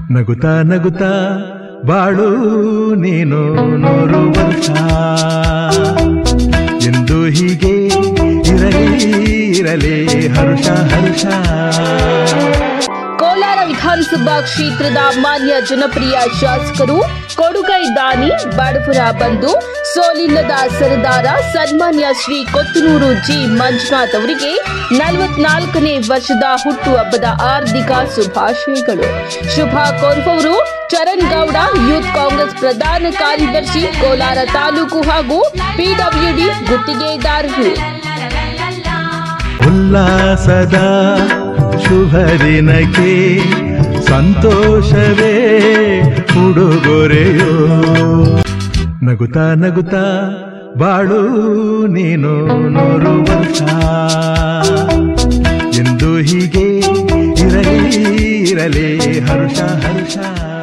ನಗುತ್ತಾ ನಗುತ್ತಾ ಬಾಳು ನೀನು ನೂರು ವರ್ಷ ಎಂದು ಹೀಗೆ ಇರಲಿ ಇರಲಿ ಹರುಷ ಹರುಷ ಕೋಲಾರ ವಿಧಾನಸಭಾ ಕ್ಷೇತ್ರದ ಮಾನ್ಯ ಜನಪ್ರಿಯ ಶಾಸಕರು ಕೊಡುಗೈ ದಾನಿ ಬಡವರ ಬಂಧು ಸೋಲಿಲ್ಲದ ಸರದಾರ ಸನ್ಮಾನ್ಯ ಶ್ರೀ ಕೊತ್ತನೂರು ಜಿ ಮಂಜುನಾಥ್ ಅವರಿಗೆ ನಲವತ್ನಾಲ್ಕನೇ ವರ್ಷದ ಹುಟ್ಟುಹಬ್ಬದ ಹಾರ್ದಿಕ ಶುಭಾಶಯಗಳು ಶುಭ ಕೋರುವವರು ಚರಣ್ ಗೌಡ ಯೂತ್ ಕಾಂಗ್ರೆಸ್ ಪ್ರಧಾನ ಕಾರ್ಯದರ್ಶಿ ಕೋಲಾರ ತಾಲೂಕು ಹಾಗೂ ಪಿಡಬ್ಲ್ಯೂಡಿ ಗುತ್ತಿಗೆದಾರರು ಉಲ್ಲಾಸದ ಶುಭ ದಿನಕ್ಕೆ ಸಂತೋಷವೇ ಉಡುಗೊರೆಯೋ ನಗುತ್ತಾ ನಗುತ್ತಾ ಬಾಳು ನೀನು ನೂರು ವರ್ಷ ಎಂದು ಹೀಗೆ ಇರಲಿ ಇರಲಿ ಹರುಷ ಹರುಷ